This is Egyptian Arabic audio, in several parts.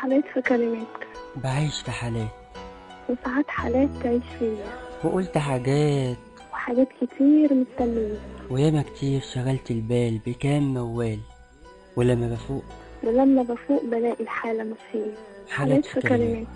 حالات في كلمات بعيش في حالات وساعات حالات تعيش فيا وقلت حاجات وحاجات كتير مستنية وياما كتير شغلت البال بكام موال ولما بفوق ولما بفوق بلاقي الحالة مش هي حالات في كلمات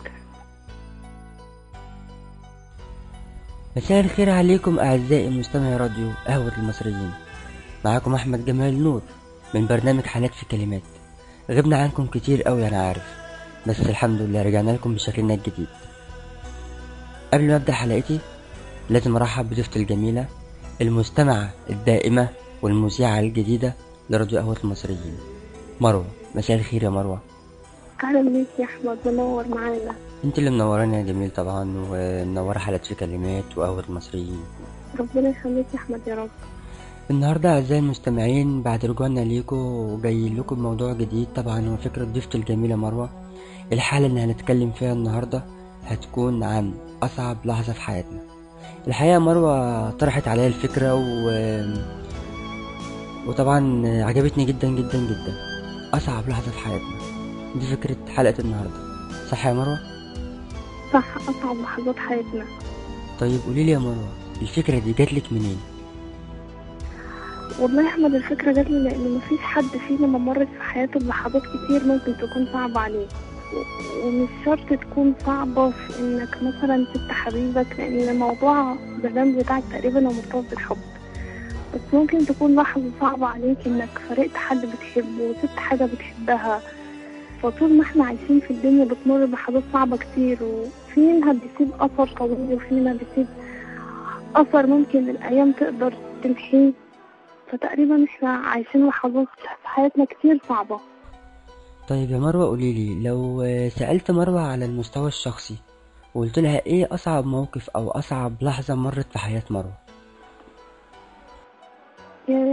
مساء الخير عليكم أعزائي مستمعي راديو قهوة المصريين معاكم أحمد جمال نور من برنامج حالات في كلمات غبنا عنكم كتير أوي أنا عارف بس الحمد لله رجعنا لكم بشكلنا الجديد قبل ما أبدأ حلقتي لازم أرحب بضيفتي الجميلة المستمعة الدائمة والمذيعة الجديدة لراديو قهوة المصريين مروة مساء الخير يا مروة أهلا بيك يا أحمد منور معانا انت اللي منوراني يا جميل طبعا ومنورة حلقة في كلمات وقهوة المصريين ربنا يخليك يا أحمد يا رب النهاردة أعزائي المستمعين بعد رجوعنا ليكم جاي لكم بموضوع جديد طبعا هو فكرة ضيفتي الجميلة مروة الحالة اللي هنتكلم فيها النهاردة هتكون عن أصعب لحظة في حياتنا الحقيقة مروة طرحت عليا الفكرة و... وطبعا عجبتني جدا جدا جدا أصعب لحظة في حياتنا دي فكرة حلقة النهاردة صح يا مروة؟ صح أصعب لحظات حياتنا طيب قوليلي يا مروة الفكرة دي جاتلك منين؟ والله يا أحمد الفكرة جات لي لأن مفيش حد فينا ما مرت في حياته بلحظات كتير ممكن تكون صعبة عليه و- ومش شرط تكون صعبة في إنك مثلا سبت حبيبك لأن الموضوع البرنامج بتاعك تقريبا هو مرتبط بالحب بس ممكن تكون لحظة صعبة عليك إنك فرقت حد بتحبه وسبت حاجة بتحبها فطول ما احنا عايشين في الدنيا بتمر بحاجات صعبة كتير وفي منها بيسيب أثر طويل وفي منها بيسيب أثر ممكن الأيام تقدر تمحيه فتقريبا احنا عايشين لحظات في حياتنا كتير صعبة طيب يا مروة قوليلي لو سألت مروة على المستوى الشخصي وقلت لها ايه أصعب موقف أو أصعب لحظة مرت في حياة مروة يا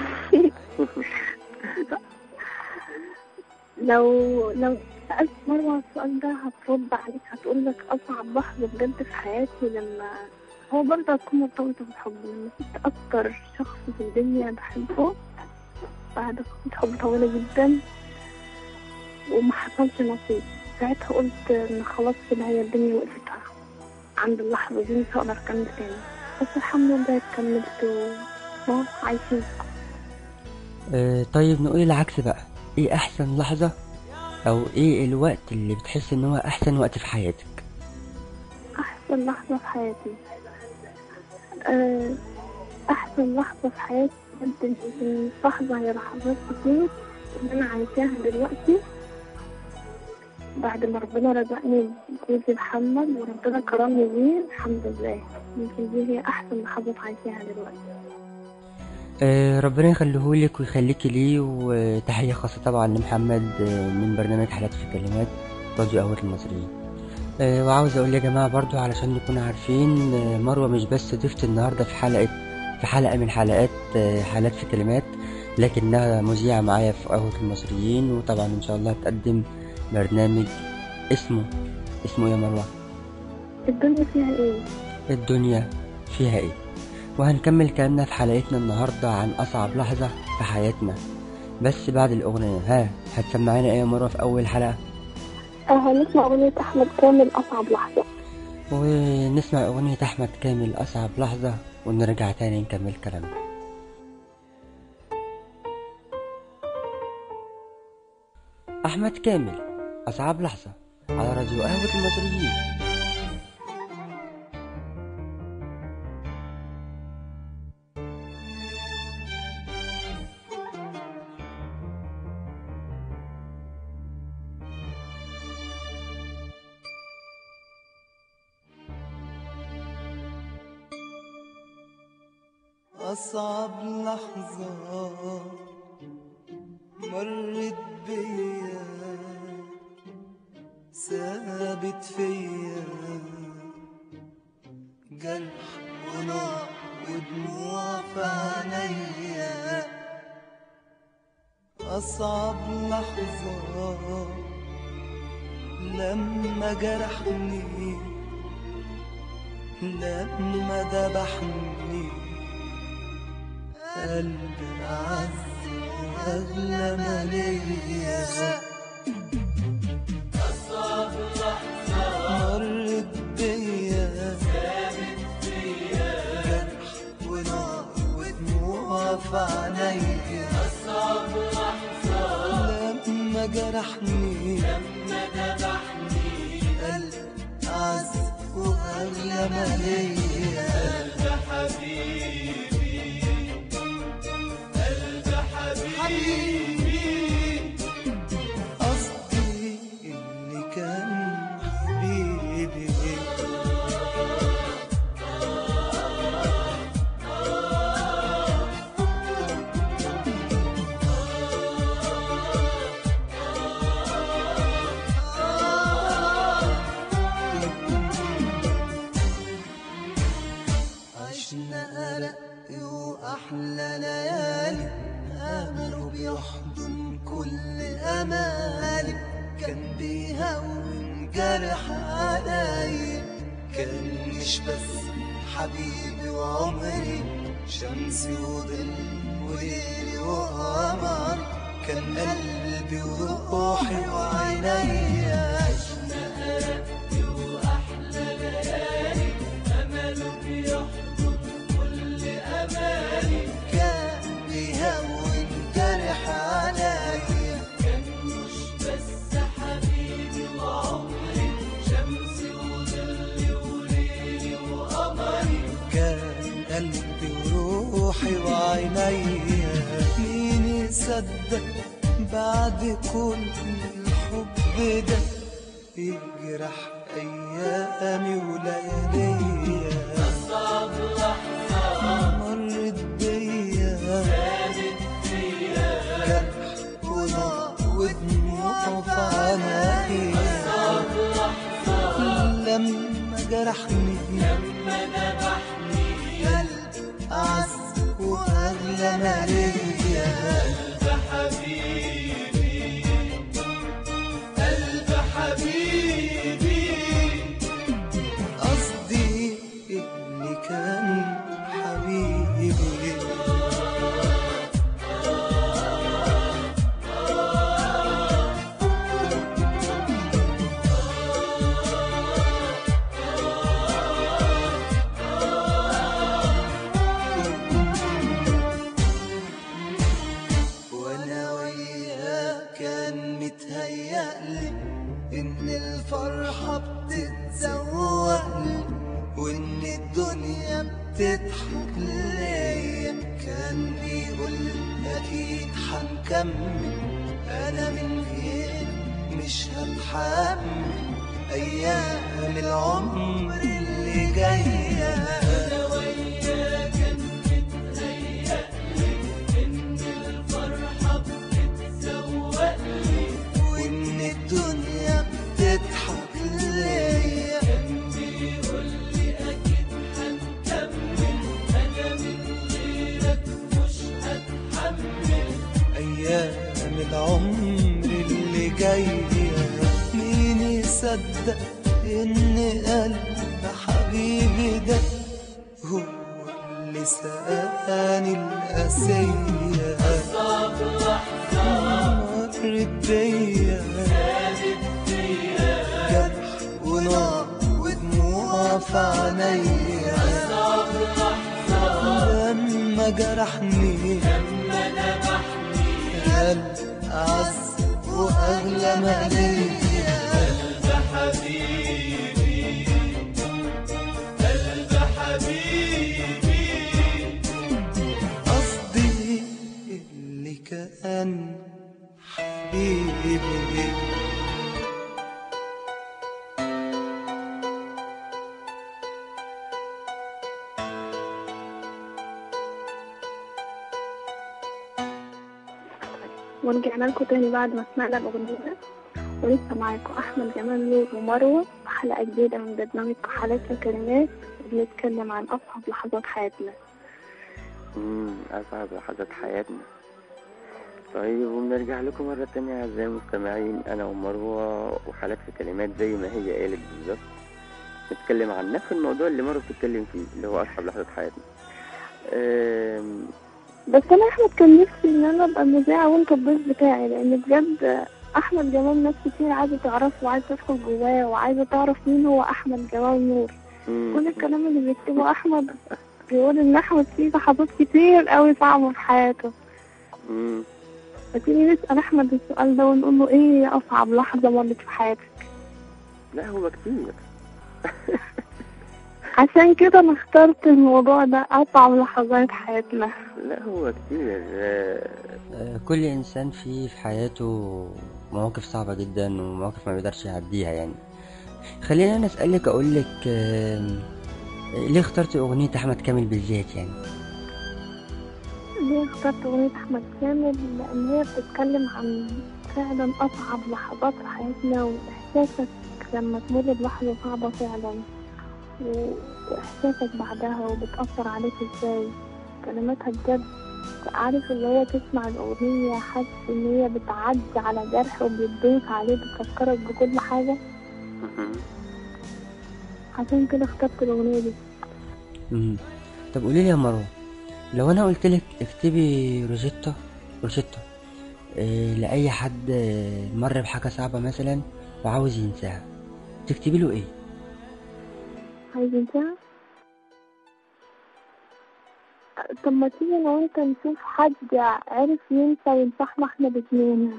لو لو سألت مرة السؤال ده هترد عليك هتقول لك أصعب لحظة بجد في حياتي لما هو برضه هتكون مرتبطة بالحب لما سبت أكتر شخص في الدنيا بحبه بعد قصة حب طويلة جدا وما حصلش نصيب ساعتها قلت إن خلاص كده هي الدنيا وقفت عند اللحظة دي مش هقدر أكمل تاني بس الحمد لله كملت و عايشين اه طيب نقول العكس بقى ايه أحسن لحظة أو ايه الوقت اللي بتحس ان هو أحسن وقت في حياتك أحسن لحظة في حياتي آه، أحسن لحظة في حياتي بجد يمكن لحظة هي لحظات كتير اللي أنا عايشاها دلوقتي بعد ما ربنا رزقني بجوزي محمد وربنا كرمني بيه الحمد لله يمكن دي هي أحسن لحظات عايشاها دلوقتي اه ربنا يخليهولك ويخليكي ليه وتحية خاصة طبعا لمحمد اه، من برنامج حالات في كلمات راديو قهوة المصريين اه، وعاوز اقول يا جماعة برضو علشان نكون عارفين اه، مروة مش بس ضيفت النهاردة في حلقة في حلقة من حلقات اه، حالات في كلمات لكنها مذيعة معايا في قهوة المصريين وطبعا ان شاء الله هتقدم برنامج اسمه اسمه ايه يا مروة الدنيا فيها إيه؟ الدنيا فيها ايه وهنكمل كلامنا في حلقتنا النهاردة عن أصعب لحظة في حياتنا بس بعد الأغنية ها هتسمعينا ايه يا مروة في أول حلقة آه هنسمع أغنية أحمد كامل أصعب لحظة ونسمع أغنية أحمد كامل أصعب لحظة ونرجع تاني نكمل كلامنا أحمد كامل أصعب لحظة على راديو قهوة المصريين أصعب لحظة مرت بيا سابت فيا جرح ونار ودموع في عينيا أصعب لحظة لما جرحني لما ذبحني قلبي أعز وأغلى ما ليا جرحني لما ذبحني قلب أعز وأغلى ما ليا قلب حبيبي قلب حبيبي قصدي اللي كان حبيبي عشنا أرق وأحلى ليالي أمله بيحضن كل أمالي كان بيهون جرح علي كان مش بس حبيبي وعمري شمسي وظل وليلي وقمري كان قلبي وروحي وعيني عشنا أرق وأحلى ليالي أمله بيحضن كل أمالي كان بيهون جرح عليا كان مش بس حبيبي وعمري شمسي وظلي وليلي وقمري كان قلبي وروحي وعينيا مين يصدق بعد كل الحب ده يجرح ايامي ولياليا اصعب لحظه مرت بيا كانت فيا جرح ونار ودموع في عينيا اصعب لحظه لما جرحني لما ذبحني قلب اعز واغلى ما ليا قلب حبيبي قلب حبيبي قصدي اللي كان حبيبي وانا وياه كان متهيألي ان الفرحة بتتزوقلي وان الدنيا بتضحك ليا كان بيقول اكيد هنكمل انا من غير مش هتحمل ايام العمر اللي جايه انا وياه كان متهيألي ان الفرحة بتتزوقلي وان الدنيا بتضحك ليا كان بيقول لي اكيد هنكمل انا من غيرك مش هتحمل ايام العمر اللي جايه مين يصدق ان قلب حبيبي ده هو اللي سقاني القاسية أصعب لحظة مرت بيا جرح ونار ودموع في عينيا أصعب لحظة لما جرحني لما ذبحني قلب أعز وأغلى ما ليا قلب حبيبي قلب حبيبي قصدي اللي كان حبيبي ورجعنا لكم تاني بعد ما سمعنا الأغنية ولسه معاكم أحمد جمال نور ومروة في حلقة جديدة من برنامج حالات وكلمات بنتكلم عن أصعب لحظات حياتنا مم، أصعب لحظات حياتنا طيب وبنرجع لكم مرة تانية أعزائي المستمعين أنا ومروة وحالات في كلمات زي ما هي قالت بالظبط نتكلم عن نفس الموضوع اللي مروة بتتكلم فيه اللي هو أصعب لحظات حياتنا أم، بس أنا يا أحمد كان نفسي إن أنا أبقى مذيعة وأنت الضيف بتاعي لأن بجد أحمد جمال ناس كتير عايزة تعرفه وعايزة تدخل جواه وعايزة تعرف مين هو أحمد جمال نور مم، كل الكلام اللي بيكتبه أحمد بيقول إن أحمد فيه لحظات كتير قوي صعبة في حياته مم. فتيجي نسأل أحمد السؤال ده ونقول له إيه هي أصعب لحظة مرت في حياتك لا هو كتير عشان كده أنا اخترت الموضوع ده أصعب لحظات حياتنا لا هو كتير آه، آه، كل إنسان فيه في حياته مواقف صعبة جدا ومواقف ما بيقدرش يعديها يعني خليني أنا أسألك أقولك آم، ليه اخترت أغنية أحمد كامل بالذات يعني ليه اخترت أغنية أحمد كامل لأن هي بتتكلم عن فعلا أصعب لحظات في حياتنا وإحساسك لما تمر بلحظة صعبة فعلا و- وإحساسك بعدها وبتأثر عليك إزاي كلماتها بجد عارف اللي هو تسمع الأغنية حاسس إن هي بتعدي على جرح وبتضيف عليه بتفكرك بكل حاجة مهم. عشان كده اخترت الأغنية دي مم. طب قولي لي يا مروة لو أنا قلت لك اكتبي روجيتا روجيتا آه، لأي حد آه، مر بحاجة صعبة مثلا وعاوز ينساها تكتبي له إيه؟ عايز انتها طب ما تيجي انا وانت نشوف حد عرف ينسى وينصحنا احنا الاتنين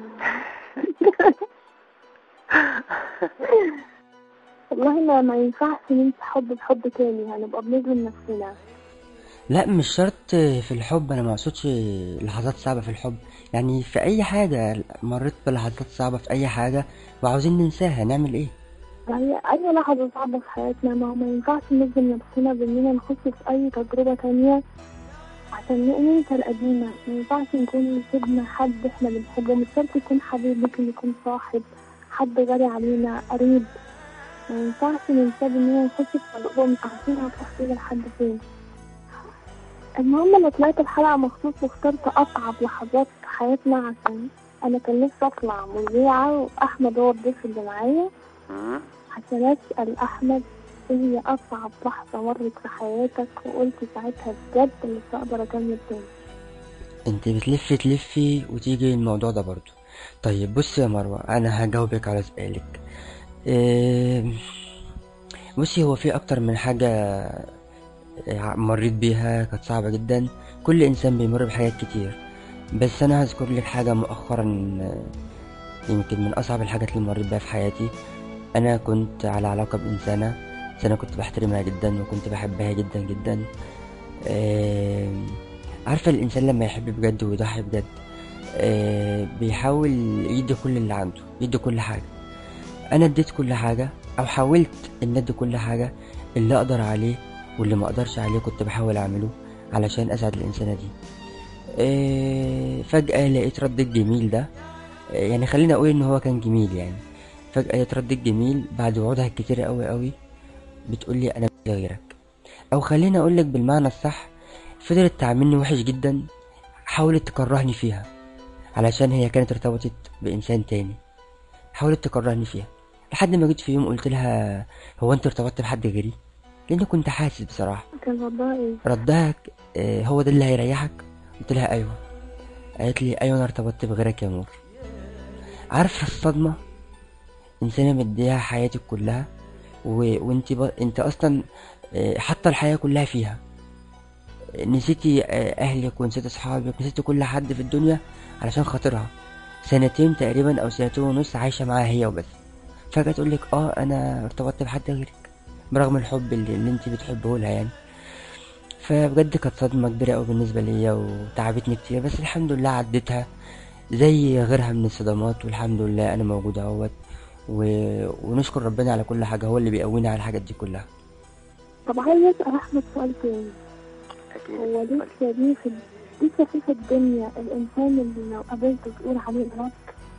والله ما ما ينفعش ننسى حب بحب تاني هنبقى بنظلم نفسنا لا مش شرط في الحب انا ما اقصدش لحظات صعبة في الحب يعني في اي حاجة مريت بلحظات صعبة في اي حاجة وعاوزين ننساها نعمل ايه هي أي لحظة صعبة في حياتنا ما هو ما ينفعش نظلم نفسنا بإننا نخش في أي تجربة تانية عشان ننسى القديمة ما ينفعش نكون سيبنا حد احنا بنحبه مش شرط يكون حبيب ممكن يكون صاحب حد غالي علينا قريب ما ينفعش ننساه بإننا نخش في تجربة مش عارفين هتروح فينا لحد فين المهم أنا طلعت الحلقة مخصوص واخترت أصعب لحظات في حياتنا عشان أنا كان نفسي أطلع مذيعة وأحمد هو الضيف اللي معايا مم. عشان أسأل أحمد إيه هي أصعب لحظة مرت في حياتك وقلت ساعتها بجد مش هقدر أكمل تاني انت بتلفي تلفي وتيجي الموضوع ده برضو طيب بصي يا مروة انا هجاوبك على سؤالك إيه، بصي هو في اكتر من حاجة إيه، مريت بيها كانت صعبة جدا كل انسان بيمر بحاجات كتير بس انا هذكر لك حاجة مؤخرا آه، يمكن من اصعب الحاجات اللي مريت بيها في حياتي انا كنت على علاقة بانسانة انسانة كنت بحترمها جدا وكنت بحبها جدا جدا آه، عارفة الإنسان لما يحب بجد ويضحي بجد آه، بيحاول يدي كل اللي عنده يدي كل حاجة أنا اديت كل حاجة أو حاولت إن أدي كل حاجة اللي أقدر عليه واللي ما أقدرش عليه كنت بحاول أعمله علشان أسعد الإنسانة دي آه، فجأة لقيت رد الجميل ده آه، يعني خليني أقول إن هو كان جميل يعني فجأة لقيت رد الجميل بعد وعودها الكتير أوي أوي بتقولي أنا مش غيرك أو خليني أقولك بالمعنى الصح فضلت تعاملني وحش جدا حاولت تكرهني فيها علشان هي كانت ارتبطت بإنسان تاني حاولت تكرهني فيها لحد ما جيت في يوم قلت لها هو انت ارتبطت بحد غيري لأني كنت حاسس بصراحة كان ردها إيه؟ ردها ك- آه، هو ده اللي هيريحك قلت لها ايوه قالت لي ايوه انا ارتبطت بغيرك يا نور عارفه الصدمه انسانه مديها حياتك كلها و... وانت ب... انت اصلا آه، حاطه الحياه كلها فيها نسيتي آه، اهلك ونسيتي اصحابك نسيتي كل حد في الدنيا علشان خاطرها سنتين تقريبا او سنتين ونص عايشه معاها هي وبس فجاه تقول لك اه انا ارتبطت بحد غيرك برغم الحب اللي, اللي انت بتحبه لها يعني فبجد كانت صدمة كبيرة أوي بالنسبة ليا وتعبتني كتير بس الحمد لله عديتها زي غيرها من الصدمات والحمد لله أنا موجود أهوت و... ونشكر ربنا على كل حاجة هو اللي بيقوينا على الحاجات دي كلها طب عايز أسأل أحمد سؤال تاني أكيد هو لسه دي في لسه في في الدنيا الإنسان اللي لو قابلته تقول عليه إدراك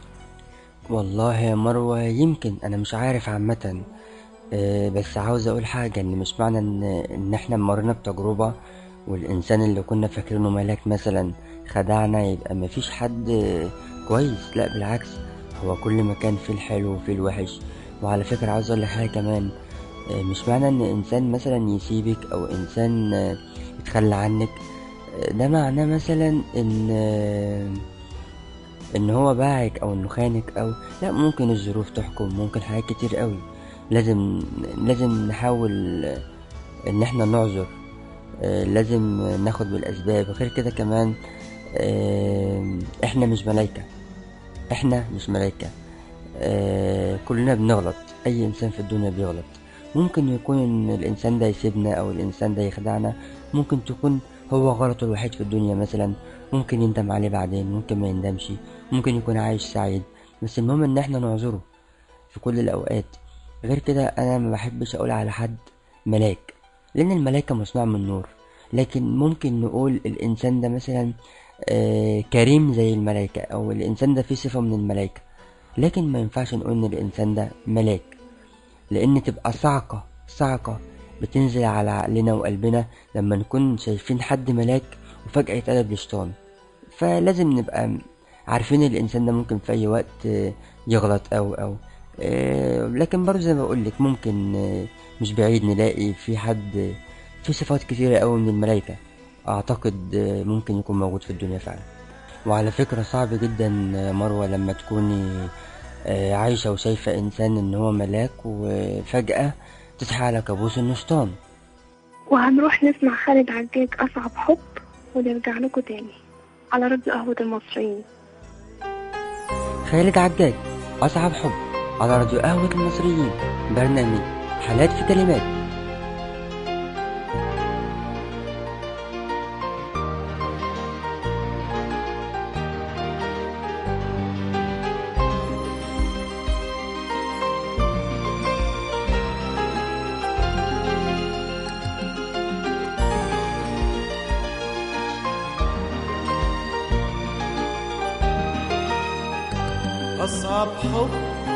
والله يا مروة يمكن أنا مش عارف عامة آه، بس عاوز أقول حاجة إن مش معنى إن إن إحنا مرينا بتجربة والإنسان اللي كنا فاكرينه ملاك مثلا خدعنا يبقى مفيش حد آه، كويس لا بالعكس هو كل مكان فيه الحلو وفيه الوحش وعلى فكرة عاوز أقول لك حاجة كمان آه، مش معنى إن إنسان مثلا يسيبك أو إنسان آه، يتخلى عنك آه، ده معناه مثلا إن آه، ان هو باعك او انه خانك او لا ممكن الظروف تحكم ممكن حاجات كتير قوي لازم لازم نحاول آه، ان احنا نعذر آه، لازم ناخد بالاسباب غير كده كمان آه، احنا مش ملايكة احنا مش ملايكة آه، كلنا بنغلط اي انسان في الدنيا بيغلط ممكن يكون ان الانسان ده يسيبنا او الانسان ده يخدعنا ممكن تكون هو غلطه الوحيد في الدنيا مثلا ممكن يندم عليه بعدين ممكن ما يندمش ممكن يكون عايش سعيد بس المهم ان احنا نعذره في كل الاوقات غير كده انا ما بحبش اقول على حد ملاك لان الملائكة مصنوع من نور لكن ممكن نقول الانسان ده مثلا آه، كريم زي الملائكة او الانسان ده فيه صفة من الملائكة لكن ما ينفعش نقول ان الانسان ده ملاك لان تبقى صعقة صعقة بتنزل على عقلنا وقلبنا لما نكون شايفين حد ملاك وفجأة يتقلب لشيطان فلازم نبقى عارفين الانسان ده ممكن في اي وقت آه، يغلط او او آه، لكن برضه زي ما بقولك ممكن آه، مش بعيد نلاقي في حد في صفات كتيرة قوي من الملائكة اعتقد آه، ممكن يكون موجود في الدنيا فعلا وعلى فكرة صعب جدا آه، مروة لما تكوني آه، عايشة وشايفة انسان ان هو ملاك وفجأة تصحى على كابوس انه شيطان وهنروح نسمع خالد عجاج أصعب حب ونرجع لكم تاني على راديو قهوة المصريين خالد عجاج أصعب حب على راديو قهوة المصريين برنامج حالات في كلمات أصعب حب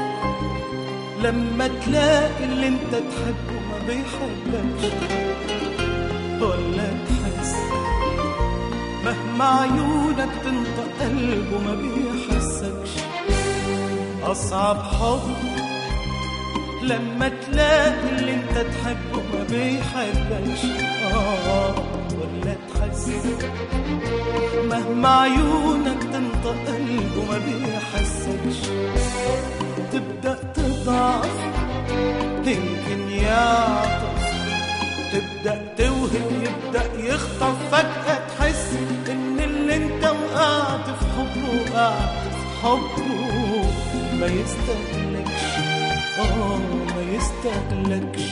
لما تلاقي اللي انت تحبه ما بيحبكش ولا تحس مهما عيونك تنطق قلبه ما بيحسكش أصعب حب لما تلاقي اللي انت تحبه ما بيحبكش آه ولا تحس مهما عيونك تنطق قلبه ما بيحسكش تبدأ تضعف يمكن يعطف تبدأ توهم يبدأ يخطف فجأة تحس إن اللي أنت وقعت في حبه وقعت في حبه ما يستهلكش آه ما يستهلكش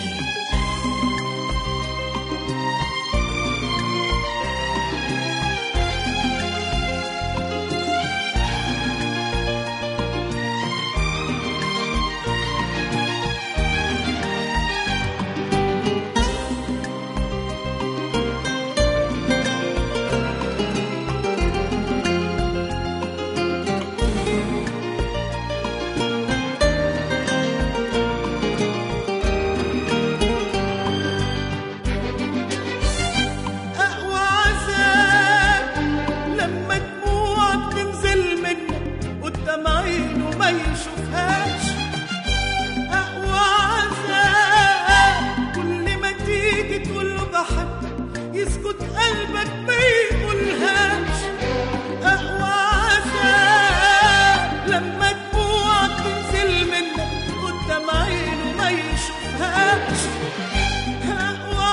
أقوى عذاب لما دموعك تنزل منك قدام عينه ما يشوفهاش أقوى عذاب كل ما تيجي تقول له بحبك يسكت قلبك ما يقولهاش أقوى عذاب لما دموعك تنزل منك قدام عينه ما يشوفهاش أقوى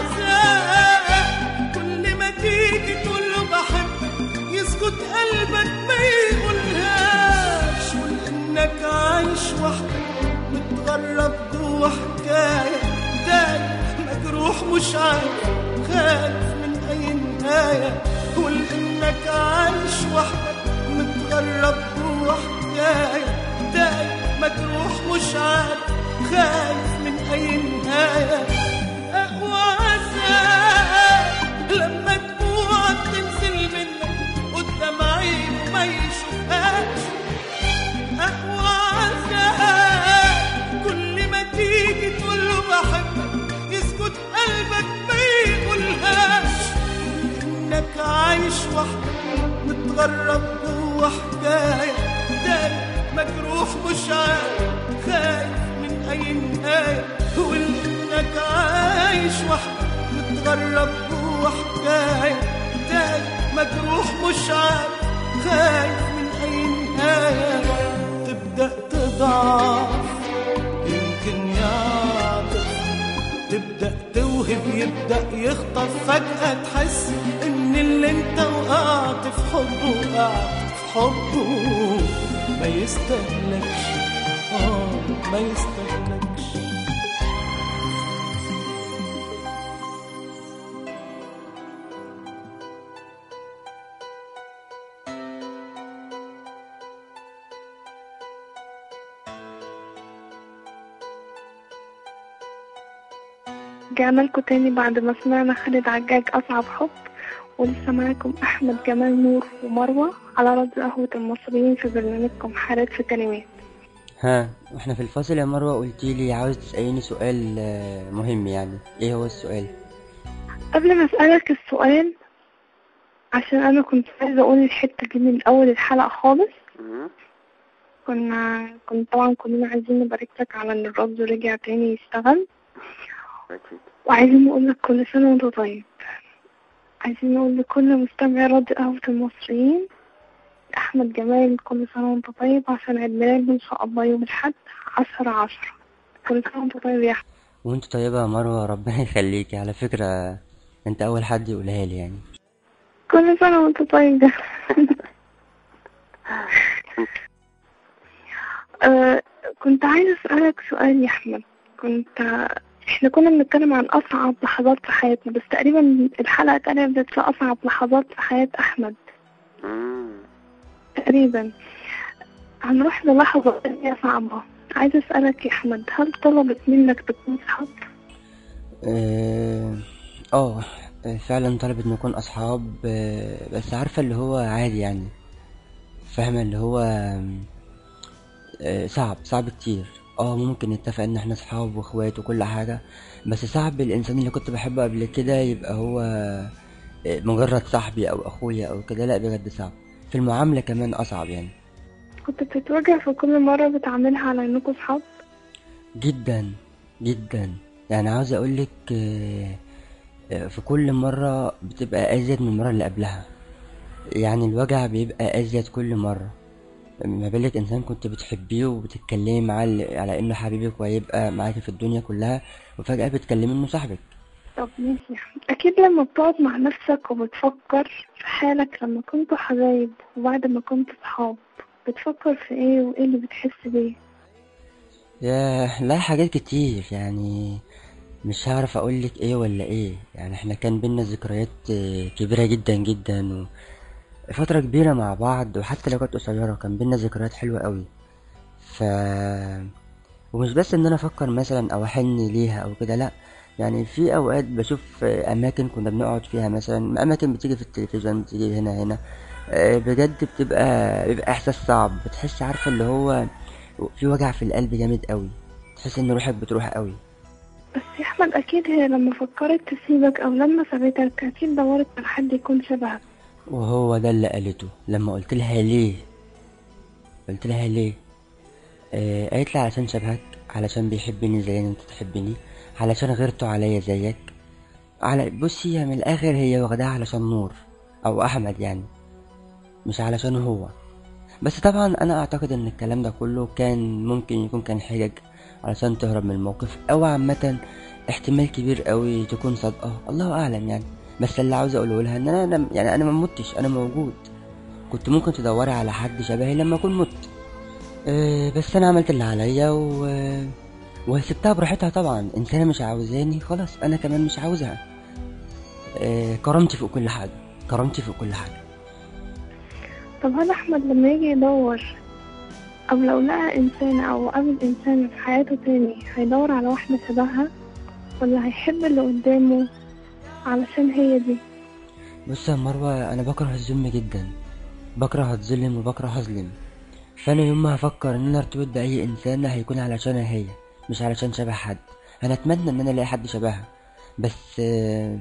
عذاب كل ما تيجي تقول له بحبك يسكت قلبك ما يقولهاش ولانك عايش وحدك متغرب جوه حكايه تاني مجروح مش عارف خايف من اي نهايه ولانك عايش وحدك متغرب جوه حكايه تاني مجروح مش عارف خايف من اي نهايه أقوى عذاب لما دموعك تنزل منك قدام عينه ما يشوفهاش أقوى عذاب كل ما تيجي تقول له بحبك يسكت قلبك ما يقولهاش إنك عايش وحدك متغرب جوه حكاية تاني مجروح مش عارف خايف من أي نهاية وإنك عايش وحدك متغرب جوه حكاية تاني مجروح مش عارف خايف من أي نهاية تبدأ تضعف يمكن يعطف تبدأ توهم توه بيبدأ يخطف فجأة تحس إن اللي أنت وقعت في حبه وقعت في حبه ما يستاهلكش آه ما يستاهلكش رجعنا لكم تاني بعد ما سمعنا خالد عجاج أصعب حب ولسه معاكم أحمد جمال نور ومروة على راديو قهوة المصريين في برنامجكم حالات في كلمات ها واحنا في الفاصل يا مروة قلتي لي عاوز تسأليني سؤال آه، مهم يعني ايه هو السؤال قبل ما أسألك السؤال عشان أنا كنت عايزة أقول الحتة دي من أول الحلقة خالص مم. كنا كنا طبعا كلنا عايزين نبارك لك على إن الراديو رجع تاني يشتغل أكيد وعايزين نقول لك كل سنة وأنت طيب عايزين نقول لكل مستمع راديو قهوة المصريين أحمد جمال كل سنة وأنت طيب عشان عيد ميلاده إن شاء الله يوم الأحد عشرة عشرة كل سنة وأنت طيب يا أحمد وانت طيبة يا مروة ربنا يخليكي على فكرة انت اول حد يقولها لي يعني كل سنة وأنت طيب ده آه، كنت عايزة أسألك سؤال يا أحمد كنت احنا كنا بنتكلم عن أصعب لحظات في حياتنا بس تقريبا الحلقة اتقلبت في أصعب لحظات في حياة أحمد مم. تقريبا هنروح للحظة تانية صعبة عايزة أسألك يا أحمد هل طلبت منك تكون صحاب؟ اه آه، فعلا طلبت نكون اصحاب آه، بس عارفة اللي هو عادي يعني فاهمة اللي هو آه، صعب صعب كتير اه ممكن نتفق ان احنا اصحاب واخوات وكل حاجة بس صعب الانسان اللي كنت بحبه قبل كده يبقى هو آه، مجرد صاحبي او اخويا او كده لا بجد صعب في المعاملة كمان اصعب يعني كنت بتتواجه في كل مرة بتعملها على إنكوا صحاب؟ جدا جدا يعني عاوز اقولك آه، آه، في كل مرة بتبقى ازيد من المرة اللي قبلها يعني الوجع بيبقى ازيد كل مرة ما بالك انسان كنت بتحبيه وبتتكلمي معاه ل- على انه حبيبك وهيبقى معاكي في الدنيا كلها وفجأة بتكلمي انه صاحبك طب ماشي يا أحمد أكيد لما بتقعد مع نفسك وبتفكر في حالك لما كنتوا حبايب وبعد ما كنتوا صحاب بتفكر في إيه وإيه اللي بتحس بيه؟ يا لا حاجات كتير يعني مش هعرف اقولك ايه ولا ايه يعني احنا كان بينا ذكريات آه، كبيرة جدا جدا وفترة كبيرة مع بعض وحتى لو كانت قصيرة كان بينا ذكريات حلوة قوي ف ومش بس ان انا افكر مثلا او احن ليها او كده لا يعني في اوقات بشوف آه، اماكن كنا بنقعد فيها مثلا اماكن بتيجي في التلفزيون بتيجي هنا هنا آه، بجد بتبقى بيبقى احساس صعب بتحس عارفة اللي هو في وجع في القلب جامد قوي تحس ان روحك بتروح قوي بس يا أحمد أكيد هي لما فكرت تسيبك أو لما سابتك أكيد دورت على حد يكون شبهك وهو ده اللي قالته لما قلت لها ليه قلت لها ليه آه قالت لي علشان شبهك علشان بيحبني زي ما انت تحبني علشان غيرته عليا زيك على بصي هي من الاخر هي واخداها علشان نور او احمد يعني مش علشان هو بس طبعا انا اعتقد ان الكلام ده كله كان ممكن يكون كان حجج علشان تهرب من الموقف او عامة احتمال كبير قوي تكون صادقة الله اعلم يعني بس اللي عاوز اقوله لها ان انا أنا- يعني انا ما متش انا موجود كنت ممكن تدوري على حد شبهي لما اكون مت أه بس انا عملت اللي عليا و وسبتها براحتها طبعا انسانة مش عاوزاني خلاص انا كمان مش عاوزها أه كرامتي فوق كل حاجة كرامتي فوق كل حاجة طب هل أحمد لما يجي يدور أو لو لقى إنسان أو قابل إنسان في حياته تاني هيدور على واحدة شبهها ولا هيحب اللي قدامه علشان هي دي بص يا مروة أنا بكره الظلم جدا بكره أتظلم وبكره أظلم فأنا يوم ما هفكر إن أنا أرتبط بأي إنسان هيكون علشانها هي مش علشان شبه حد أنا أتمنى إن أنا ألاقي حد شبهها بس آه،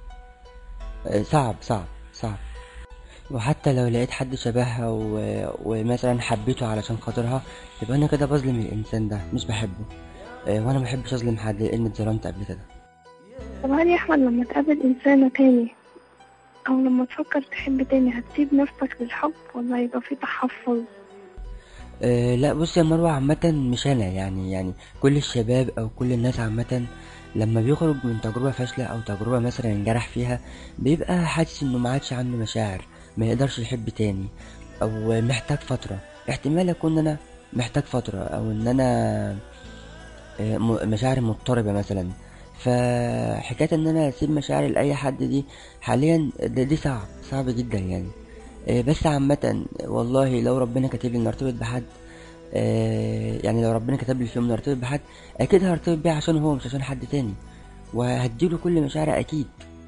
آه، صعب صعب صعب وحتى لو لقيت حد شبهها و... ومثلا حبيته علشان خاطرها يبقى أنا كده بظلم الإنسان ده مش بحبه آه، وأنا محبش أظلم حد لأن اتظلمت قبل كده طب هل يا أحمد لما تقابل إنسانة تاني أو لما تفكر تحب تاني هتسيب نفسك للحب ولا هيبقى في تحفظ أه لا بص يا مروة عامة مش أنا يعني يعني كل الشباب أو كل الناس عامة لما بيخرج من تجربة فاشلة أو تجربة مثلا انجرح فيها بيبقى حاسس إنه ما عادش عنده مشاعر ما يقدرش يحب تاني أو محتاج فترة احتمال أكون أنا محتاج فترة أو إن أنا آه، م- مشاعري مضطربة مثلا فحكاية ان انا اسيب مشاعري لأي حد دي حاليا ده دي صعب صعب جدا يعني آه، بس عامة والله لو ربنا كاتب لي اني ارتبط بحد آه، يعني لو ربنا كتب لي في يوم اني ارتبط بحد اكيد هرتبط بيه عشان هو مش عشان حد تاني وهديله كل مشاعري اكيد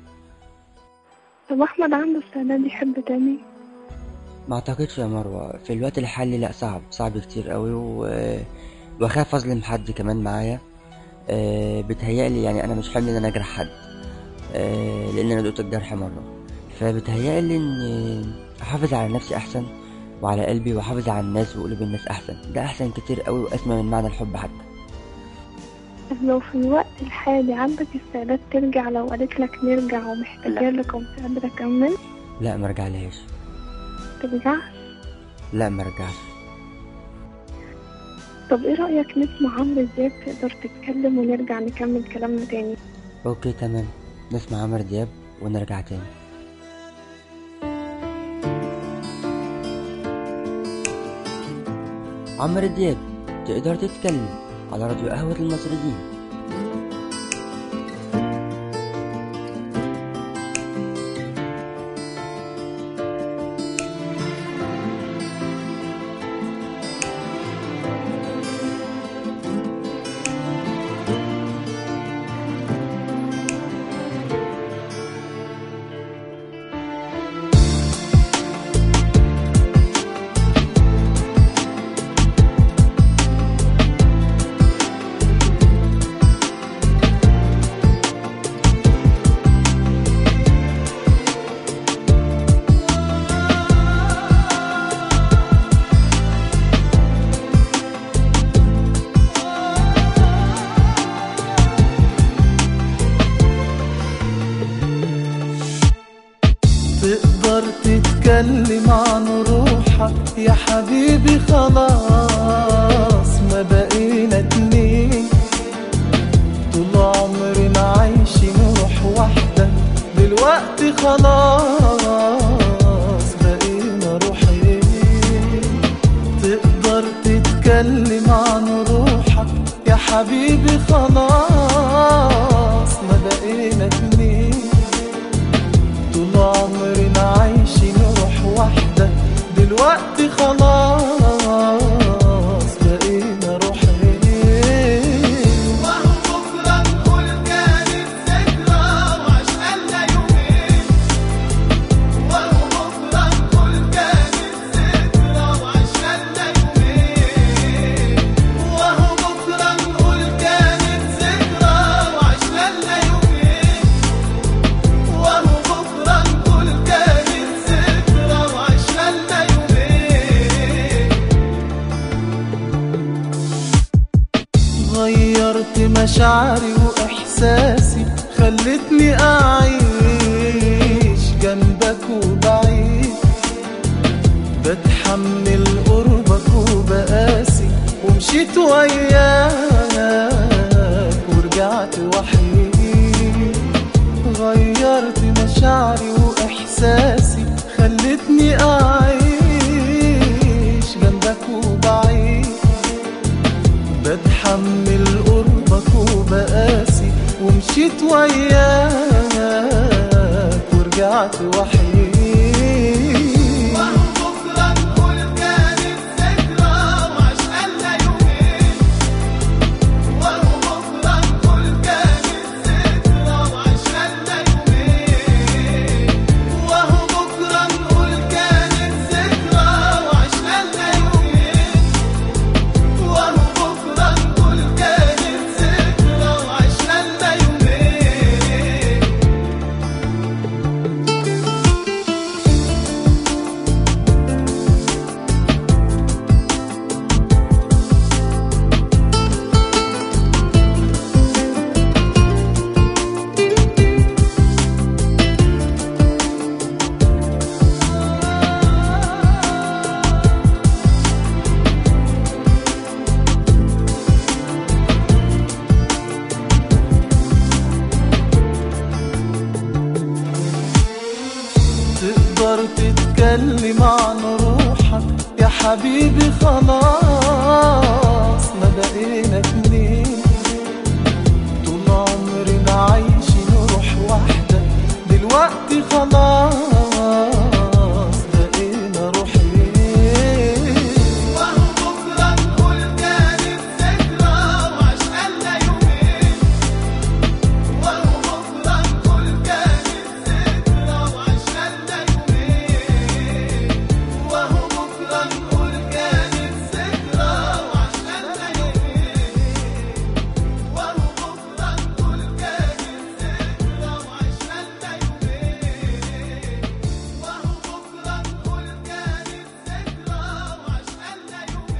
طب احمد عنده استعداد يحب تاني ما اعتقدش يا مروة في الوقت الحالي لا صعب صعب كتير قوي و... واخاف اظلم حد كمان معايا آه، بتهيألي يعني انا مش حامل ان انا اجرح حد آه، لان انا دقت الجرح مرة فبتهيألي ان احافظ على نفسي احسن وعلى قلبي واحافظ على الناس وقلوب الناس احسن ده احسن كتير قوي واسمى من معنى الحب حتى طب لو في الوقت الحالي عندك استعداد ترجع لو قالت لك نرجع ومحتاجة لك ومش قادرة أكمل لا مرجعلهاش ترجعش لا مرجعش طب ايه رأيك نسمع عمرو دياب تقدر تتكلم ونرجع نكمل كلامنا تاني اوكي تمام نسمع عمرو دياب ونرجع تاني عمرو دياب تقدر تتكلم على راديو قهوة المصريين تقدر تتكلم عن روحك يا حبيبي خلاص ما بقينا اتنين طول عمرنا عايشين روح واحدة دلوقتي خلاص بقينا روحين تقدر تتكلم عن روحك يا حبيبي خلاص ما بقينا اتنين طول عمرنا عايشين روح واحدة دلوقتي خلاص بقينا روحين وهو بكرة نقول كانت ذكرى وعشقنا يومين وهو بكرة نقول كانت ذكرى وعشقنا يومين وهو بكرة نقول كانت ذكرى وعشقنا يومين وهو بكرة نقول كانت ذكرى وعشقنا يومين غيرت مشاعري وإحساسي خلتني أعيش جنبك وبعيد بتحمل قربك وبقاسي ومشيت وياك ورجعت وحيد غيرت مشاعري وإحساسي خلتني أعيش جنبك وبعيد بتحمل قربك وبقاسي ومشيت وياك ورجعت وحيد بكرة نقول كانت ذكرى وعشقنا يومين وهو بكرة نقول كانت ذكرى وعشقنا يومين وهو بكرة نقول كانت ذكرى وعشقنا يومين وهو بكرة نقول كانت ذكرى وعشقنا يومين اللي معنى روحك يا حبيبي خلاص ما بقينا اتنين طول عمرنا عايشين روح واحدة دلوقتي خلاص بقينا روحين وهو بكرة نقول كانت ذكرى وعشقنا يومين وهو بكرة نقول كانت ذكرى وعشقنا يومين وهو بكرة نقول كانت ذكرى وعشقنا يومين وهو بكرة نقول كانت ذكرى وعشقنا يومين وهو بكرة نقول كانت ذكرى وعشقنا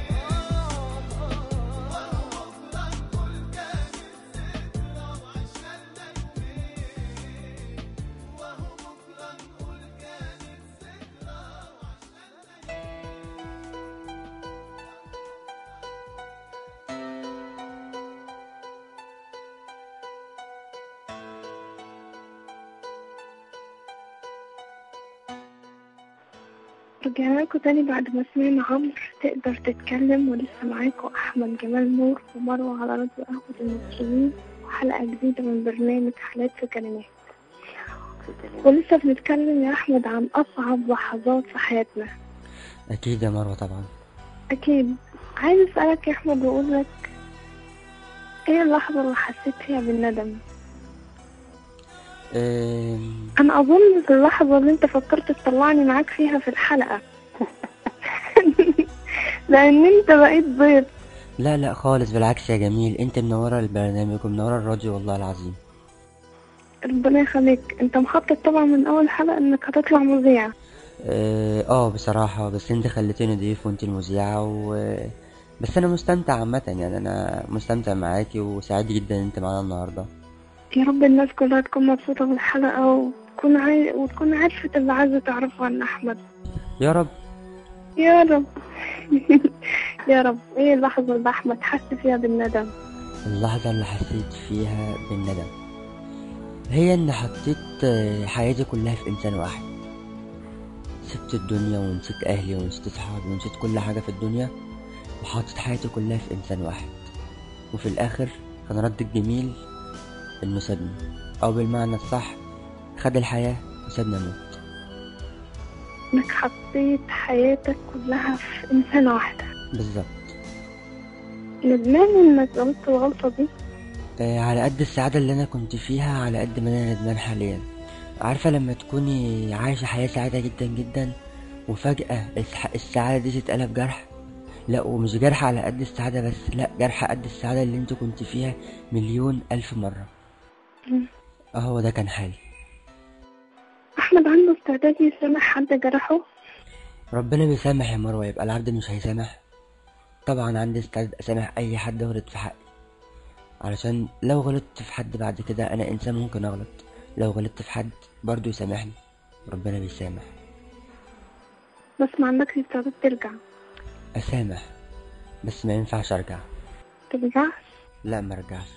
رجعنا لكم تاني بعد ما سمعنا عمرو تقدر تتكلم ولسه معاكم أحمد جمال نور ومروة على راديو قهوة المصريين وحلقة جديدة من برنامج حالات في كلمات في كلمات ولسه بنتكلم يا أحمد عن أصعب لحظات في حياتنا اكيد يا مروه طبعا أكيد عايز أسألك يا أحمد وأقول لك إيه اللحظة اللي حسيت فيها بالندم؟ أم، أنا أظن في اللحظة اللي أنت فكرت تطلعني معاك فيها في الحلقة لأن أنت بقيت ضيف لا لا خالص بالعكس يا جميل انت منوره البرنامج ومنوره الراديو والله العظيم ربنا يخليك أنت مخطط طبعا من أول حلقة إنك هتطلع مذيع اه آه، بصراحه بس انت خليتني ضيف وانت المذيعه و بس انا مستمتع عامه يعني انا مستمتع معاكي وسعيد جدا ان انت معانا النهارده يا رب الناس كلها تكون مبسوطة بالحلقة وتكون عاي... وتكون عرفت اللي عايزة تعرفه عن أحمد يا رب يا رب يا رب ايه اللحظة اللي أحمد حس فيها بالندم اللحظة اللي حسيت فيها بالندم هي إن حطيت آه، حياتي كلها في إنسان واحد سبت الدنيا ونسيت أهلي ونسيت أصحابي ونسيت كل حاجة في الدنيا وحطيت حياتي كلها في إنسان واحد وفي الآخر كان رد الجميل إنه سابني أو بالمعنى الصح خد الحياة وسابني أموت إنك حطيت حياتك كلها في إنسانة واحدة بالظبط ندمان إنك غلطت الغلطة دي آه، على قد السعادة اللي أنا كنت فيها على قد ما أنا ندمان حاليا عارفة لما تكوني عايشة حياة سعيدة جدا جدا وفجأة الس- السعادة دي تتقلب جرح لا ومش جرح على قد السعادة بس لا جرح قد السعادة اللي انت كنت فيها مليون ألف مرة مم. اهو ده كان حالي أحمد عنده استعداد يسامح حد جرحه ربنا بيسامح يا مروة يبقى العبد مش هيسامح طبعا عندي استعداد اسامح اي حد غلط في حقي علشان لو غلطت في حد بعد كده انا انسان ممكن اغلط لو غلطت في حد برضو يسامحني ربنا بيسامح بس ما عندكش استعداد ترجع اسامح بس ما ينفعش ارجع ترجعش لا ما ارجعش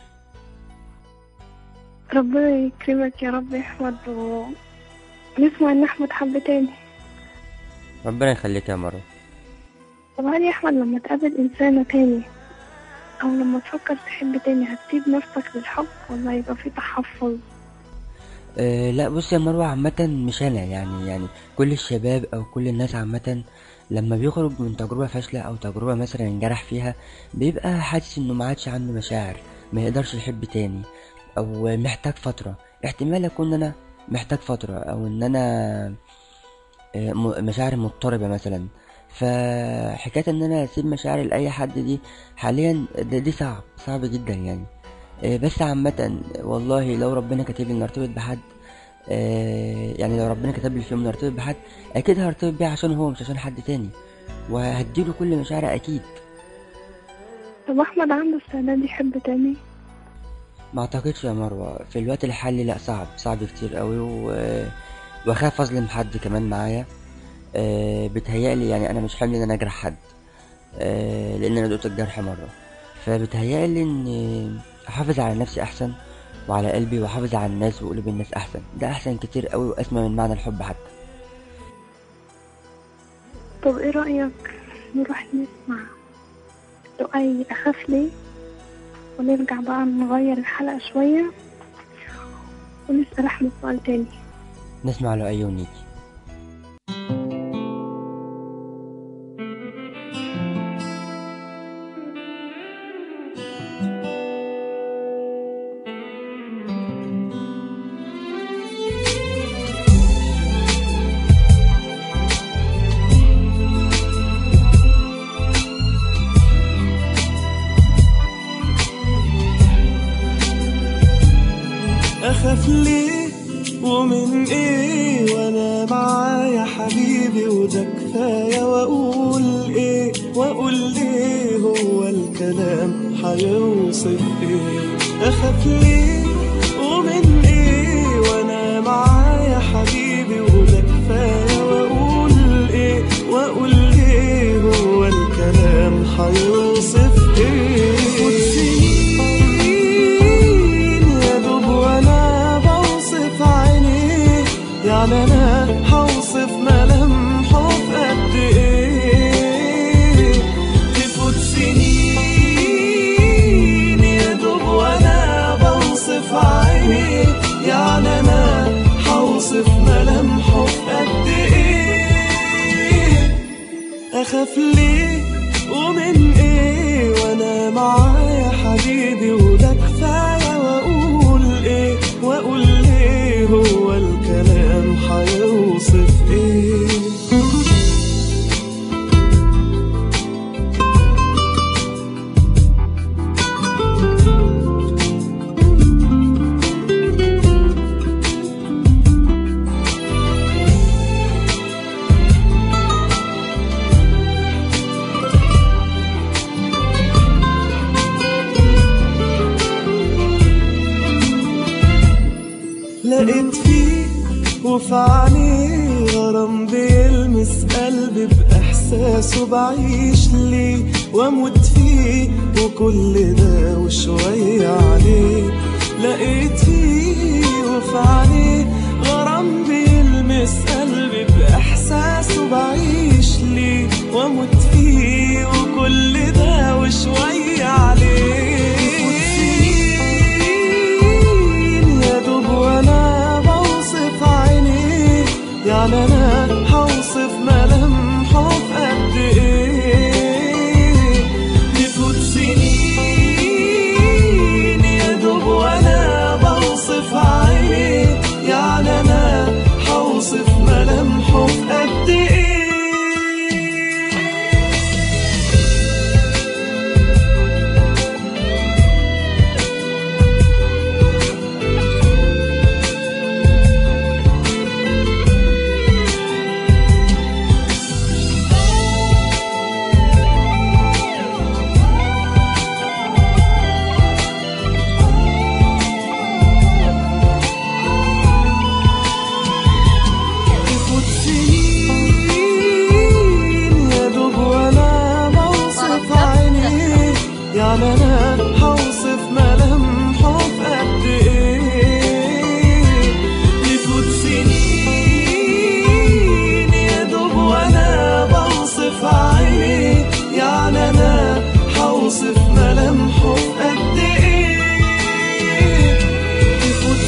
ربنا يكرمك يا رب يا أحمد و نسمع إن أحمد حب تاني ربنا يخليك يا مروة طب هل يا أحمد لما تقابل إنسانة تاني أو لما تفكر تحب تاني هتسيب نفسك للحب ولا هيبقى في تحفظ؟ أه لا بص يا مروة عامة مش أنا يعني يعني كل الشباب أو كل الناس عامة لما بيخرج من تجربة فاشلة أو تجربة مثلا انجرح فيها بيبقى حاسس إنه ما عادش عنده مشاعر ما يقدرش يحب تاني أو محتاج فترة احتمال أكون أنا محتاج فترة أو إن أنا آه، م- مشاعري مضطربة مثلا فحكاية إن أنا أسيب مشاعري لأي حد دي حاليا ده دي صعب صعب جدا يعني آه، بس عامة والله لو ربنا كاتب لي اني ارتبط بحد آه، يعني لو ربنا كتب لي في يوم اني ارتبط بحد اكيد هرتبط بيه عشان هو مش عشان حد تاني وهديله كل مشاعري اكيد طب أحمد عنده استعداد يحب تاني؟ ما اعتقدش يا مروة في الوقت الحالي لا صعب صعب كتير قوي و... واخاف اظلم حد كمان معايا آه، بتهيألي يعني انا مش حامل ان انا اجرح حد آه، لان انا دقت الجرح مرة فبتهيألي ان احافظ على نفسي احسن وعلى قلبي واحافظ على الناس وقلوب الناس احسن ده احسن كتير قوي واسمى من معنى الحب حتى طب ايه رأيك نروح نسمع لؤي أخاف ليه ونرجع بقى نغير الحلقة شوية ونسأل أحمد سؤال تاني نسمع له أي ونيجي اخاف ليه ومن ايه وانا معايا حبيبي وده كفايه واقول ايه واقول ليه هو الكلام هيوصف ايه اخاف ليه ومن ايه وانا معايا حبيبي وده كفايه واقول ايه واقول ليه هو الكلام هيوصف ايه سنين يا دوب وانا بوصف عينيه يعني انا هوصف ملامحه في قد ايه تفوت سنين يا دوب وانا بوصف عينيه يعني انا هوصف ملامحه في قد ايه اخاف ليه ومن ايه وانا معايا حبيبي وده كفايه واقول ايه واقول ليه هو الكلام هيوصف ايه لقيت فيه وفي عينيه غرام بيلمس قلبي بإحساسه بعيش ليه وأموت فيه وكل ده وشوية عليه لقيت فيه وفي عينيه غرام بيلمس قلبي بإحساسه بعيش ليه وأموت فيه وكل ده وشوية عليه سنين يا دوب وانا بوصف عينيه يعني انا هوصف ملامحه في قد ايه تفوت سنين يا دوب وانا بوصف عينيه يعني انا هوصف ملامحه في قد ايه تفوت سنين يا دوب وانا بوصف عينيه يعني انا هوصف ملامحه في قد ايه تفوت سنين يا دوب وانا بوصف عينيه يعني انا هوصف ملامحه في قد ايه تفوت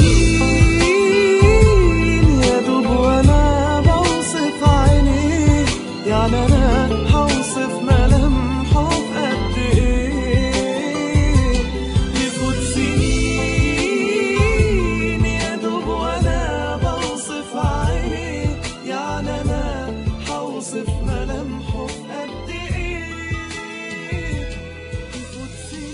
سنين يا دوب وانا بوصف عينيه يعني انا هوصف ملامحه في قد ايه تفوت سنين يا دوب وانا بوصف عينيه يعني انا هوصف ملامحه في قد ايه تفوت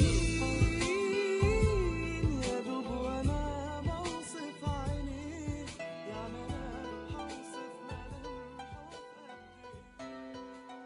سنين يا دوب وانا بوصف عينيه يعني انا هوصف ملامحه في قد ايه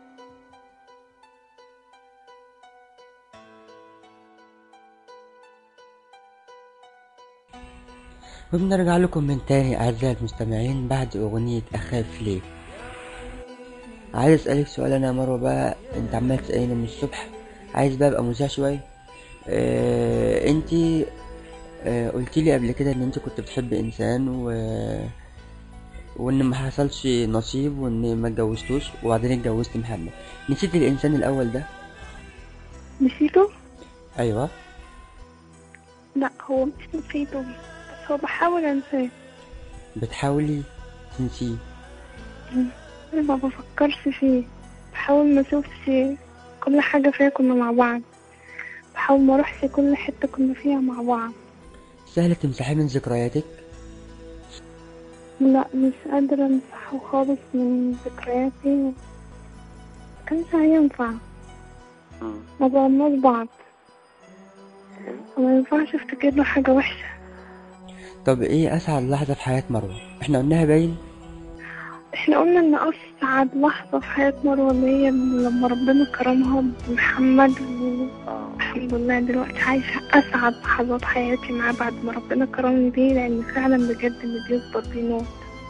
وبنرجع لكم من تاني أعزائي المستمعين بعد أغنية أخاف ليه عايز أسألك سؤال أنا يا مروة بقى أنت عمال تسأليني من الصبح عايز بقى أبقى مذيع شوية آه أنتي آه قلتيلي قبل كده إن أنت كنت بتحبي إنسان و وان ما حصلش نصيب وان ما اتجوزتوش وبعدين اتجوزت محمد نسيت الانسان الاول ده نسيته ايوه لا هو مش نسيته بس هو بحاول انساه بتحاولي تنسيه انا ما بفكرش فيه بحاول ما اشوفش كل حاجة فيها كنا مع بعض بحاول ما اروحش كل حتة كنا فيها مع بعض سهل تمسحيه من ذكرياتك لا مش قادرة امسحه خالص من ذكرياتي مكانش هينفع مم. ما بقناش بعض حلو. وما ينفعش افتكر له حاجة وحشة طب ايه اسعد لحظة في حياة مروة احنا قلناها باين احنا قلنا ان اسعد لحظة في حياة مروة اللي هي لما ربنا كرمها بمحمد اه والحمد لله دلوقتي عايشة اسعد لحظات حياتي معاه بعد ما ربنا كرمني بيه لان فعلا بجد اللي بيصبر بيموت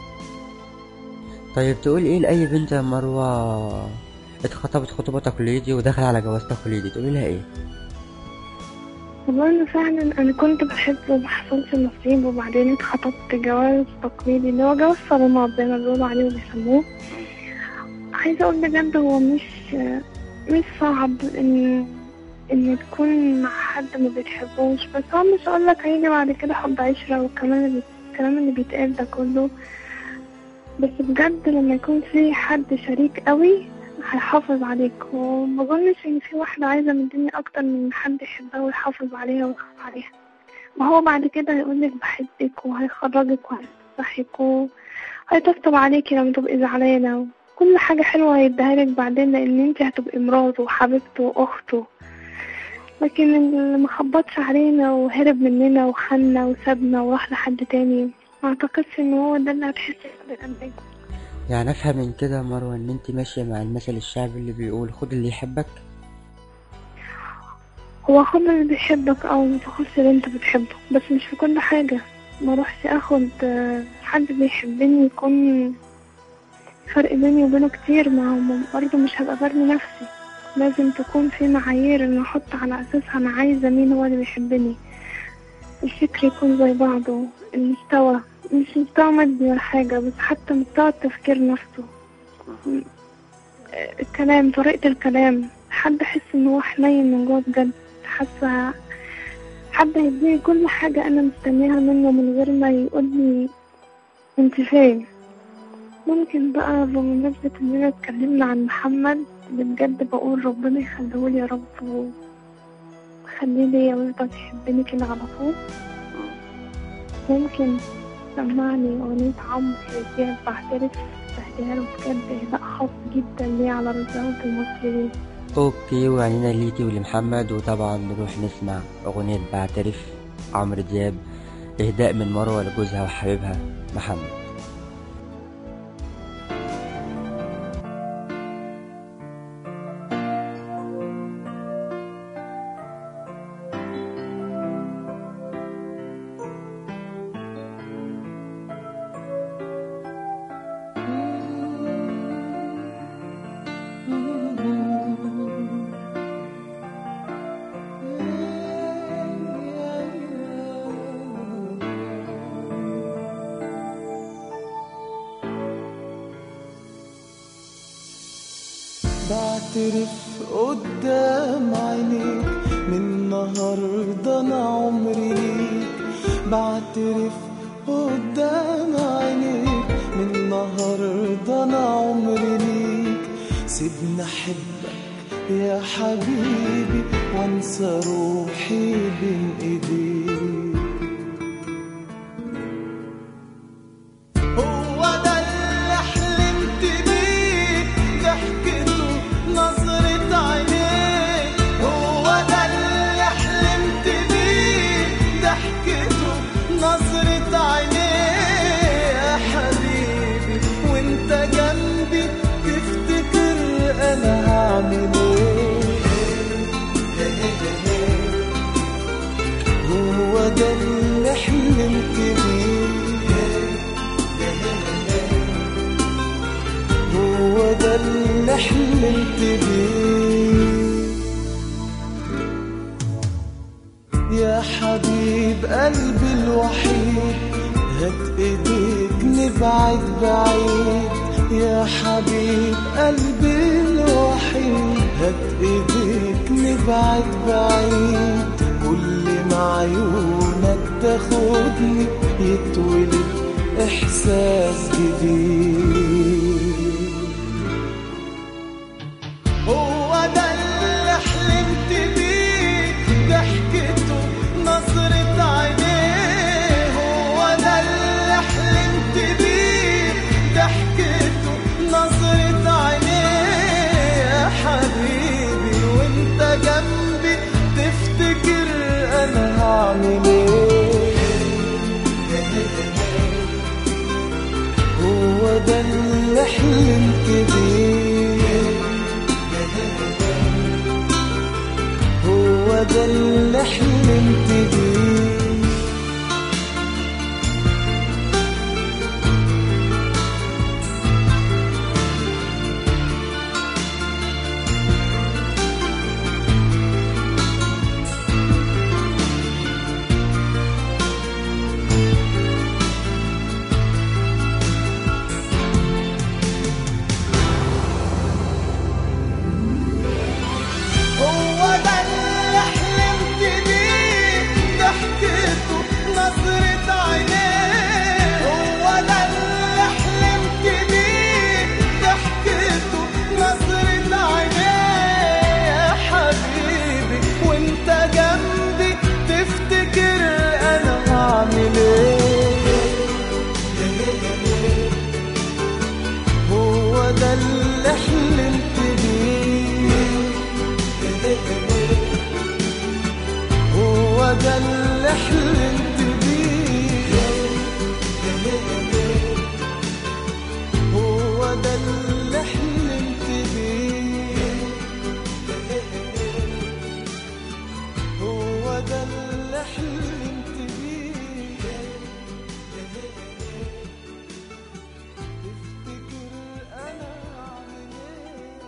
طيب تقول ايه لأي بنت يا مروة اتخطبت خطوبة تقليدي ودخل على جواز تقليدي تقولي لها ايه والله انا فعلا انا كنت بحبه ومحصلش نصيب وبعدين اتخطبت جواز تقليدي اللي هو جواز صالونات زي ما بيقولوا عليه وبيسموه عايزة اقول بجد هو مش مش صعب ان ان تكون مع حد ما بتحبوش بس هو مش هقولك هيجي بعد كده حب عشرة والكلام اللي الكلام اللي بيتقال ده كله بس بجد لما يكون في حد شريك قوي هيحافظ عليك وما اظنش ان في واحدة عايزة من الدنيا اكتر من حد يحبها ويحافظ عليها ويخاف عليها ما هو بعد كده هيقولك بحبك وهيخرجك وهيصحك وهيطبطب عليكي لما تبقي زعلانة كل حاجة حلوة هيديها لك بعدين لان انت هتبقي مراته وحبيبته واخته لكن اللي ما خبطش علينا وهرب مننا وخنا وسابنا وراح لحد تاني ما اعتقدش ان هو ده اللي هتحسي بالأمان يعني افهم من كده يا مروة ان انت ماشية مع المثل الشعبي اللي بيقول خد اللي يحبك هو خد اللي بيحبك او ما تاخدش اللي انت بتحبه بس مش في كل حاجة ما اروحش اخد آه، حد بيحبني يكون فرق بيني وبينه كتير ما هو برضه مش هبقى برمي نفسي لازم تكون في معايير ان احط على اساسها انا عايزة مين هو اللي بيحبني الفكر يكون زي بعضه المستوى مش مستوى مادي ولا حاجة بس حتى مستوى التفكير نفسه م- آه، الكلام طريقة الكلام حد احس ان هو حنين من جوه بجد حاسة حد هيديني كل حاجة انا مستنياها منه من غير ما يقولي انت فين ممكن بقى بمناسبة اننا اتكلمنا عن محمد اللي بجد بقول ربنا يخليهولي يا رب وخليه ليا ويفضل يحبني كده على طول ممكن سمعني أغنية عمرو دياب بعترف بهديها له بجد إهداء خاص جدا ليه على رسالة المصريين اوكي وعنينا ليكي ولمحمد وطبعا نروح نسمع اغنية بعترف عمرو دياب اهداء من مروة لجوزها وحبيبها محمد بعترف قدام عينيك من النهاردة أنا عمري ليك بعترف قدام عينيك من النهاردة أنا عمري ليك سيبني أحبك يا حبيبي وانسى روحي بين ايديك هو ده اللي حلمت بيه ضحكته نظرة عينيه هو ده اللي حلمت بيه ضحكته نظرة عينيه يا حبيبي وانت جنبي تفتكر انا هعمل ايه هو ده اللي حلمت بيه هو ده اللي حلمت بيه يا حبيب قلبي الوحيد هات ايديك نبعد بعيد يا حبيب قلبي الوحيد هات ايديك نبعد بعيد كل ما عيونك تاخدني يتولد احساس جديد هو ده اللي حلمت بيه ضحكته نظرة عينيه هو ده اللي حلمت بيه ضحكته نظرة عينيه يا حبيبي وانت جنبي تفتكر انا هعمل ايه هو ده اللي حلمت بيه هو ده اللي حلمت بيه هو ده اللي حلمت بيه ضحكته نظرة عينيه هو ده اللي حلمت بيه ضحكته نظرة عينيه يا حبيبي وانت جنبي تفتكر انا هعمل ايه هو ده اللي حلمت بيه هو ده اللي حلمت بيه هو ده اللي حلمت بيه هو ده اللي حلمت بيه تفتكر انا اعمل ايه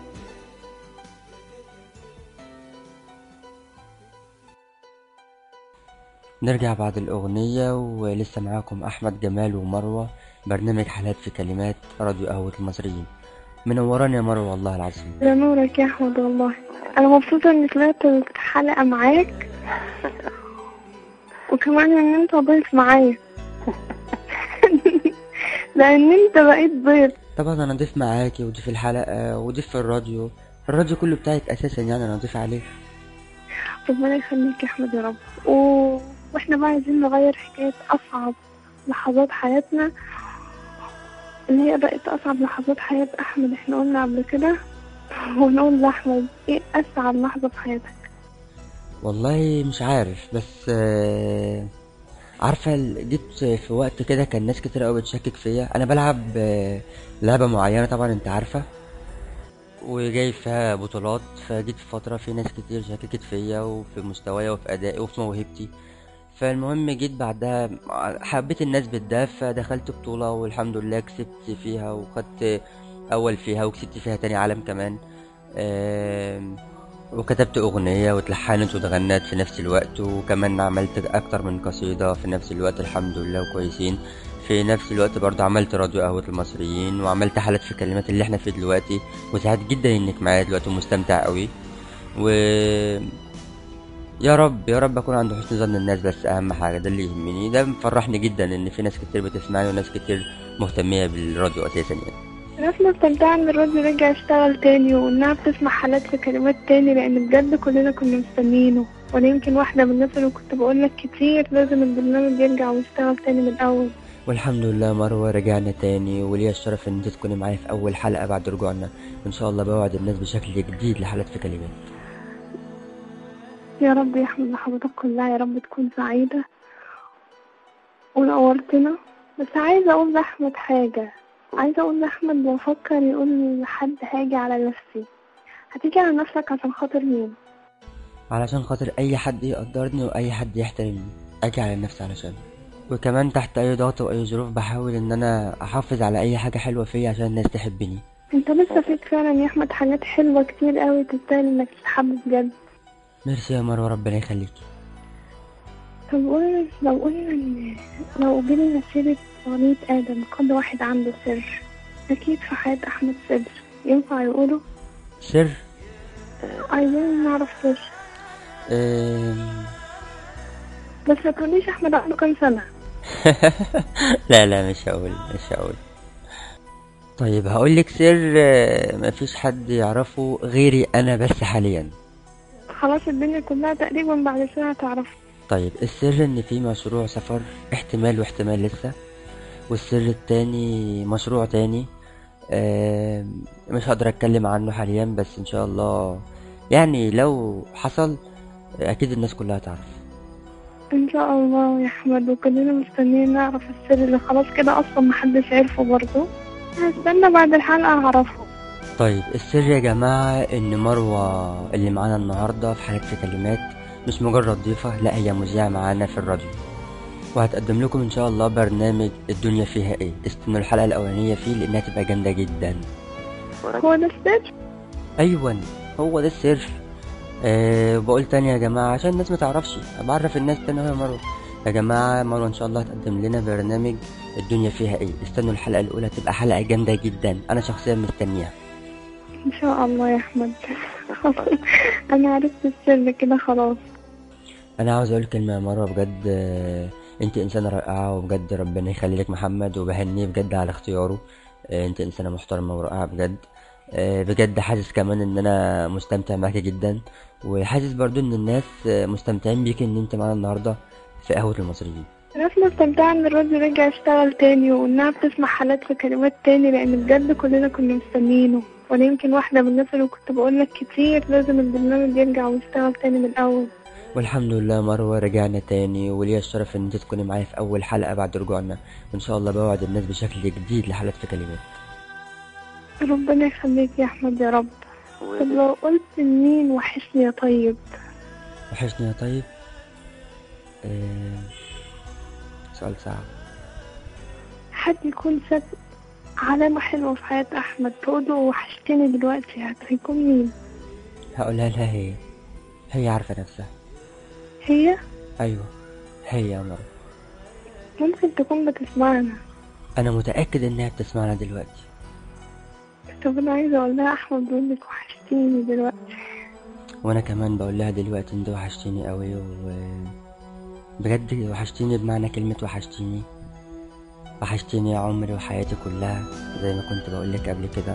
نرجع بعد الأغنية ولسه معاكم أحمد جمال ومروة برنامج حالات في كلمات راديو قهوة المصريين منوراني يا مروة والله العظيم ده نورك يا احمد والله انا مبسوطه اني طلعت الحلقه معاك وكمان ان انت ضيف معايا لان انت بقيت ضيف طبعا أنا ضيف معاكي وضيف الحلقة وضيف في الراديو الراديو كله بتاعك أساسا يعني أنا ضيف عليه ربنا يخليك يا احمد يا رب و... واحنا بقى عايزين نغير حكايه اصعب لحظات حياتنا اللي هي بقت اصعب لحظات حياه احمد احنا قلنا قبل كده ونقول لاحمد ايه اسعد لحظه في حياتك والله مش عارف بس آه، عارفة ال- جيت في وقت كده كان ناس كتير قوي بتشكك فيا انا بلعب آه، لعبة معينة طبعا انت عارفة وجاي فيها بطولات فجيت في فترة في ناس كتير شككت فيا وفي مستواي وفي أدائي وفي موهبتي فالمهم جيت بعدها حبيت الناس بالده فدخلت بطولة والحمد لله كسبت فيها وخدت أول فيها وكسبت فيها تاني عالم كمان آم، وكتبت أغنية واتلحنت واتغنت في نفس الوقت وكمان عملت أكتر من قصيدة في نفس الوقت الحمد لله وكويسين في نفس الوقت برضه عملت راديو قهوة المصريين وعملت حالات في الكلمات اللي احنا فيه دلوقتي وسعيد جدا انك معايا دلوقتي ومستمتع قوي و يا رب يا رب اكون عند حسن ظن الناس بس اهم حاجه ده اللي يهمني ده مفرحني جدا ان في ناس كتير بتسمعني وناس كتير مهتميه بالراديو اساسا يعني الناس مستمتعة ان الراديو رجع يشتغل تاني وانها بتسمع حالات في كلمات تاني لان بجد كلنا كنا مستنيينه وانا يمكن واحدة من الناس اللي كنت بقولك كتير لازم البرنامج يرجع ويشتغل تاني من الاول والحمد لله مروه رجعنا تاني وليا الشرف ان انت تكوني معايا في اول حلقه بعد رجوعنا وان شاء الله بوعد الناس بشكل جديد لحالات في كلمات يا رب يا احمد لحظاتك كلها يا رب تكون سعيدة ونورتنا بس عايزة اقول لاحمد حاجة عايزة اقول لاحمد بفكر يقول لحد هاجي على نفسي هتيجي على نفسك عشان خاطر مين علشان خاطر اي حد يقدرني واي حد يحترمني اجي على نفسي علشان وكمان تحت اي ضغط واي ظروف بحاول ان انا احافظ على اي حاجه حلوه فيا عشان الناس تحبني انت لسه فيك فعلا يا احمد حاجات حلوة كتير قوي تستاهل انك تتحب بجد ميرسي يا مروه ربنا يخليكي طب قلنا لو قلنا إن لو جبنا سيرة أغنية آدم كل واحد عنده سر أكيد في حياة أحمد سر ينفع يقوله سر عايزين نعرف سر آم، بس ما تقوليش أحمد عنده كام سنة لا لا مش هقول مش هقول طيب هقول لك سر آه، مفيش حد يعرفه غيري انا بس حاليا خلاص الدنيا كلها تقريبا بعد سنة تعرف طيب السر ان في مشروع سفر احتمال واحتمال لسه والسر التاني مشروع تاني آم، مش هقدر اتكلم عنه حاليا بس ان شاء الله يعني لو حصل اكيد الناس كلها تعرف إن شاء الله يا أحمد وكلنا مستنيين نعرف السر اللي خلاص كده أصلا محدش عرفه برضه هستنى بعد الحلقة أعرفه طيب السر يا جماعة ان مروة اللي معانا النهاردة في حلقة في كلمات مش مجرد ضيفة لا هي مذيعة معانا في الراديو وهتقدم لكم ان شاء الله برنامج الدنيا فيها ايه استنوا الحلقة الاولانية فيه لانها تبقى جامدة جدا هو ده السر ايوه هو ده السر أه بقول تاني يا جماعة عشان الناس ما تعرفش بعرف الناس تاني هو مروة يا جماعة مروة ان شاء الله هتقدم لنا برنامج الدنيا فيها ايه استنوا الحلقة الاولى تبقى حلقة جامدة جدا انا شخصيا مستنيها إن شاء الله يا أحمد أنا عرفت السر كده خلاص انا عاوز اقول كلمه يا مروه بجد آه، انت انسانه رائعه وبجد ربنا يخلي لك محمد وبهنيه بجد على اختياره آه، انت انسانه محترمه ورائعه بجد آه، بجد حاسس كمان ان انا مستمتع معاكي جدا وحاسس برضو ان الناس آه، مستمتعين بيك ان انت معانا النهارده في قهوه المصريين الناس مستمتعة إن الراديو رجع يشتغل تاني وإنها بتسمع حالات في كلمات تاني لأن بجد كلنا كنا مستنيينه وأنا يمكن واحدة من الناس اللي كنت بقولك كتير لازم البرنامج يرجع ويشتغل تاني من الأول والحمد لله مروه رجعنا تاني وليا الشرف ان انت تكوني معايا في اول حلقه بعد رجوعنا وان شاء الله بوعد الناس بشكل جديد لحلقه في كلمات ربنا يخليك يا أحمد يا رب طب لو قلت مين وحشني يا طيب وحشني يا طيب آه، سؤال صعب حد يكون ساب علامة حلوة في حياة أحمد تقوله وحشتني دلوقتي هيكون مين هقولها لها هي هي عارفة نفسها هي أيوة هي يا مرة ممكن تكون بتسمعنا أنا متأكد إنها بتسمعنا دلوقتي طب أنا عايزة أقول لها أحمد بيقول لك وحشتيني دلوقتي وأنا كمان بقول لها دلوقتي أنت وحشتيني قوي و بجد وحشتيني بمعنى كلمة وحشتيني وحشتيني يا عمري وحياتي كلها زي ما كنت بقول لك قبل كده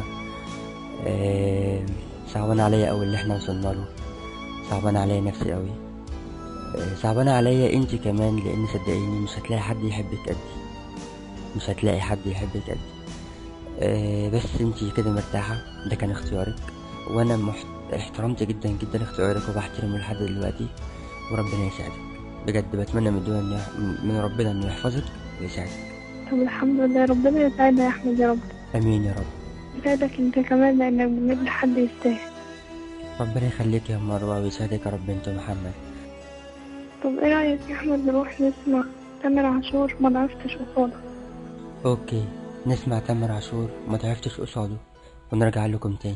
آه، صعبان عليا قوي اللي احنا وصلنا له صعبان عليا نفسي قوي آه، صعبان عليا انت كمان لان صدقيني مش هتلاقي حد يحبك قدي مش هتلاقي حد يحبك قدي آه، بس انت كده مرتاحة ده كان اختيارك وانا محت... احترمت جدا جدا اختيارك وبحترمه لحد دلوقتي وربنا يساعدك بجد بتمنى من دون إنه يح- من ربنا انه يحفظك ويساعدك طب الحمد لله ربنا يسعدها يا أحمد يا رب امين يا رب يسعدك أنت كمان لأنك بجد حد يستاهل ربنا يخليك يا مروة ويسعدك يا رب انت ومحمد طب إيه رأيك يا أحمد نروح نسمع تامر عاشور ما عرفتش قصادك اوكي نسمع تامر عاشور ما تعرفتش قصاده ونرجع لكم تاني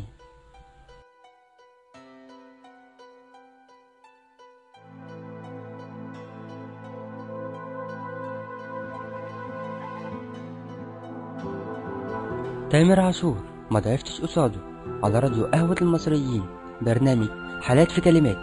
تامر عاشور ما ضعفتش قصاده على راديو قهوة المصريين برنامج حالات في كلمات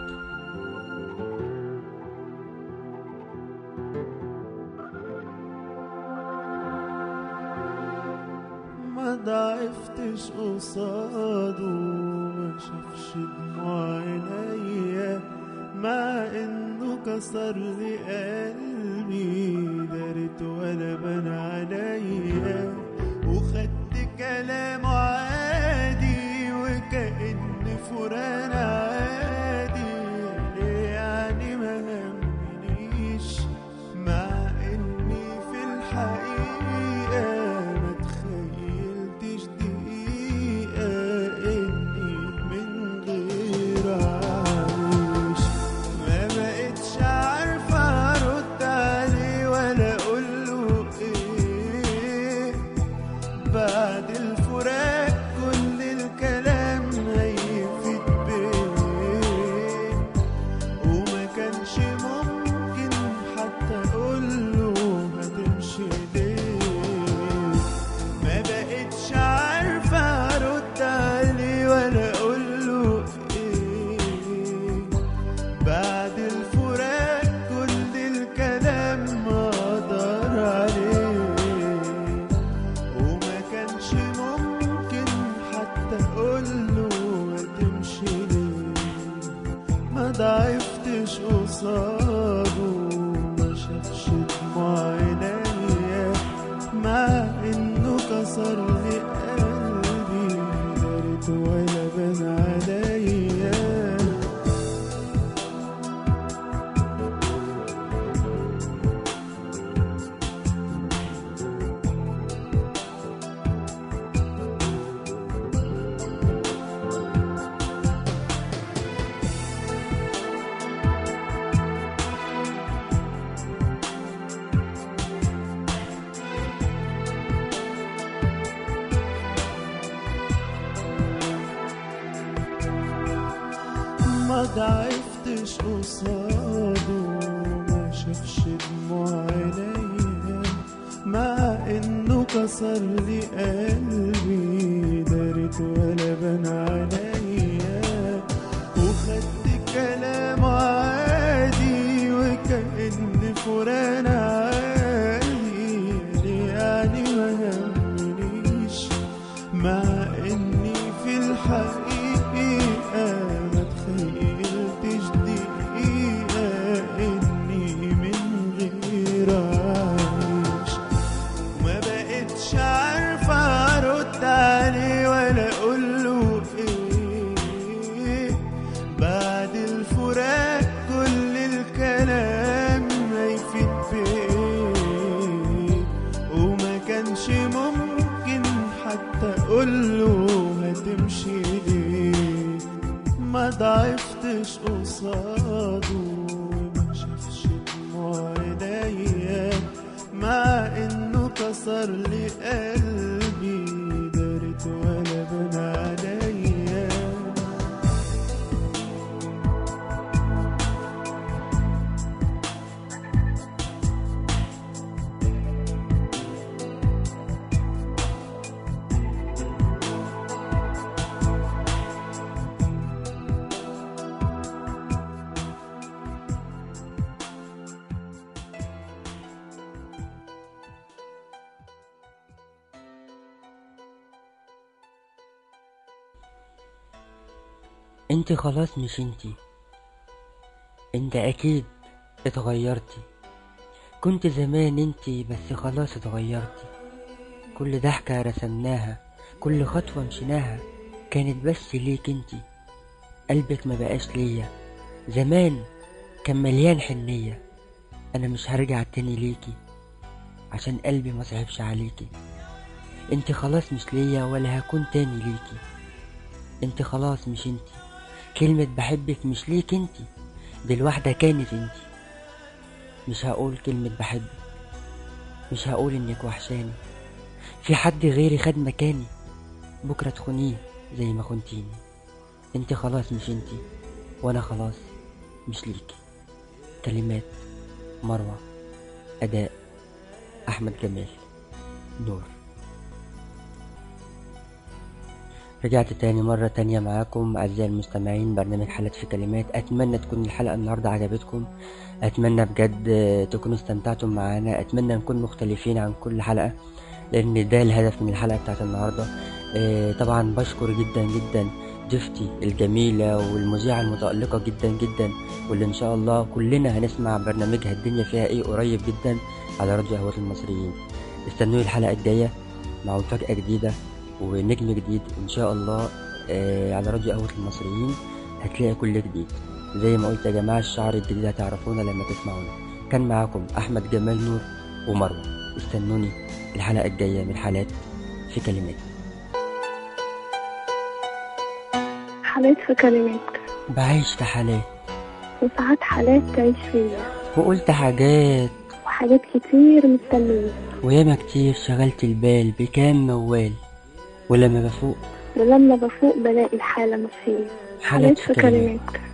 ما ضعفتش قصاده ما شافش دموع عينيا مع انه كسر لي قلبي دارت ولا بان عليا وخدت كلامه عادي وكأن فران عادي ليه يعني ما همنيش مع اني في الحقيقة ما تخيلتش دقيقة اني من غير عايش ما بقتش عارفة ارد عليه ما ضعفتش قصاده ما شافش دموع عينيا مع انه كسر لي قلبي دارت ولا بان عليا وخدت كلامه عادي وكأن فران عادي يعني ما همنيش مع اني في الحقيقة ما تخيلتش دقيقة اني من غير عايش وما بقتش عارفة ارد عليه ولا اقوله ايه بعد الفراق كل الكلام ما يفيد بيه وما كانش ممكن حتى اقوله هتمشي ليه ما ضعفتش قصاده ما شافش دموع عينيا مع انه كسر لي قلبي دارت ولا بان عليا انت خلاص مش انتي انت اكيد اتغيرتي كنت زمان انتي بس خلاص اتغيرتي كل ضحكة رسمناها كل خطوة مشيناها كانت بس ليك انتي قلبك ما بقاش ليا زمان كان مليان حنية انا مش هرجع تاني ليكي عشان قلبي ما صعبش عليكي انت خلاص مش ليا ولا هكون تاني ليكي انت خلاص مش انتي كلمة بحبك مش ليك انتي دي الواحدة كانت انتي مش هقول كلمة بحبك مش هقول انك وحشاني في حد غيري خد مكاني بكرة تخونيه زي ما خنتيني انت خلاص مش انتي وانا خلاص مش ليكي كلمات مروة أداء أحمد جمال نور رجعت تاني مرة تانية معاكم أعزائي المستمعين برنامج حالات في كلمات أتمنى تكون الحلقة النهاردة عجبتكم أتمنى بجد تكونوا استمتعتم معانا أتمنى نكون مختلفين عن كل حلقة لأن ده الهدف من الحلقة بتاعت النهاردة آه، طبعا بشكر جدا جدا ضيفتي الجميلة والمذيعة المتألقة جدا جدا واللي إن شاء الله كلنا هنسمع برنامجها الدنيا فيها إيه قريب جدا على راديو قهوة المصريين استنوني الحلقة الجاية مع مفاجأة جديدة ونجم جديد إن شاء الله آه، على راديو قهوة المصريين هتلاقي كل جديد زي ما قلت يا جماعة الشعر الجديد هتعرفونا لما تسمعونا كان معاكم أحمد جمال نور ومروة استنوني الحلقة الجاية من حالات في كلمات حالات في كلمات بعيش في حالات وساعات حالات تعيش فيا وقلت حاجات وحاجات كتير مستنية وياما كتير شغلت البال بكام موال ولما بفوق ولما بفوق بلاقي الحالة مش هي حالات في كلمات